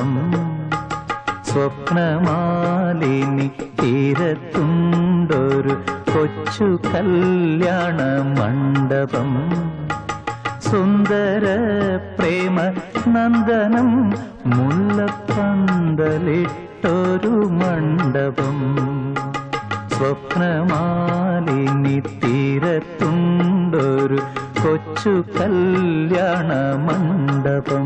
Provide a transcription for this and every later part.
മണ്ഡപം സ്വപ്നമാലിനി തീരത്തുണ്ടൊരു കൊച്ചു കല്യാണ മണ്ഡപം സുന്ദര പ്രേമ നന്ദനം മുല്ലപ്പന്തലിട്ടൊരു മണ്ഡപം സ്വപ്നമാലിനി തീരത്തുണ്ടൊരു കൊച്ചു കല്യാണ മണ്ഡപം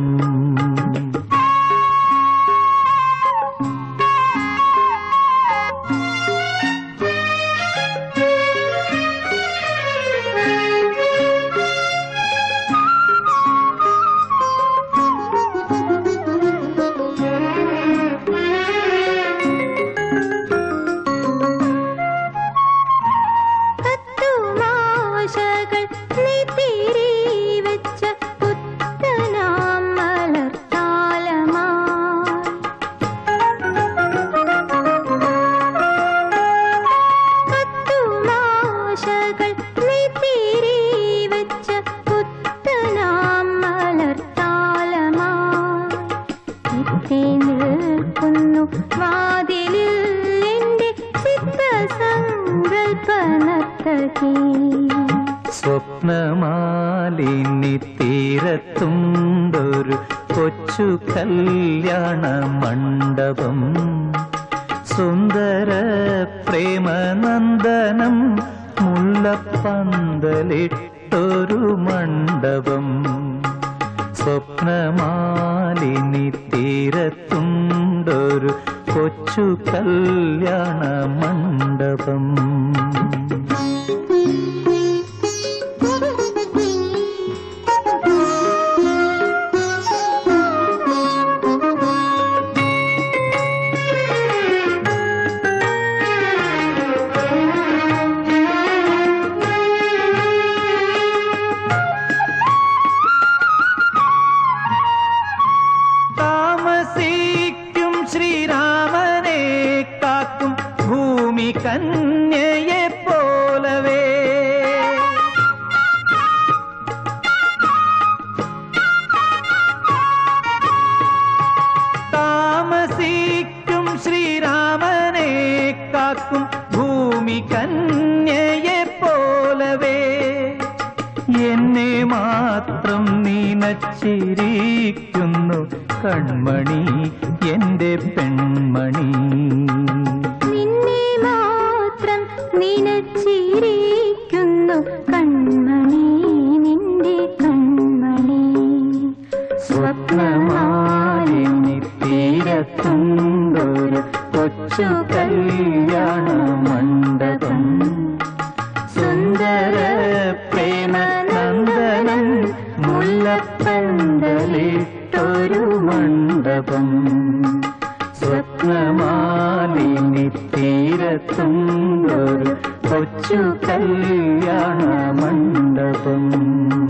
തത്തുമാശകൾ നീ തിരിവെച്ച പുത്തനാം മലർത്താലമായി. തത്തുമാശകൾ നീ തിരിവെച്ച പുത്തനാം മലർത്താലമായി. എത്തി നിൽക്കുന്നു വാതിലിൽ എന്റെ ചിത്തസങ്കൽപ്പനത്തകി സ്വപ്നമാലിനി തീരത്തുണ്ടൊരു കൊച്ചു കല്യാണ മണ്ഡപം സുന്ദര പ്രേമനന്ദനം മുല്ലപ്പന്തലിട്ടൊരു മണ്ഡപം സ്വപ്നമാലിനി തീരത്തുണ്ടൊരു കൊച്ചു കല്യാണ മണ്ഡപം താമസിക്കും ശ്രീരാമനെ കാക്കും ഭൂമി കന്യയെ പോലവേ താമസിക്കും ശ്രീരാമനെ കാക്കും ഭൂമി കന്യയെ പോലവേ എന്നെ മാത്രം നീനച്ചിരിക്കുന്നു കൺമണി എന്റെ പെൺമണി നിന്നെ മാത്രം നിനച്ചിരിക്കുന്നു കൺമണി നിന്റെ കൺമണി സ്വപ്നമാലിനി തീരത്തുണ്ടൊരു കൊച്ചു കല്യാണ മണ്ഡപം സുന്ദര പ്രേമനന്ദനം മുല്ലപ്പന്തലിട്ടൊരു മണ്ഡപം സ്വപ്നമാലിനി തീരത്തുണ്ടൊരു കൊച്ചു കല്യാണ മണ്ഡപം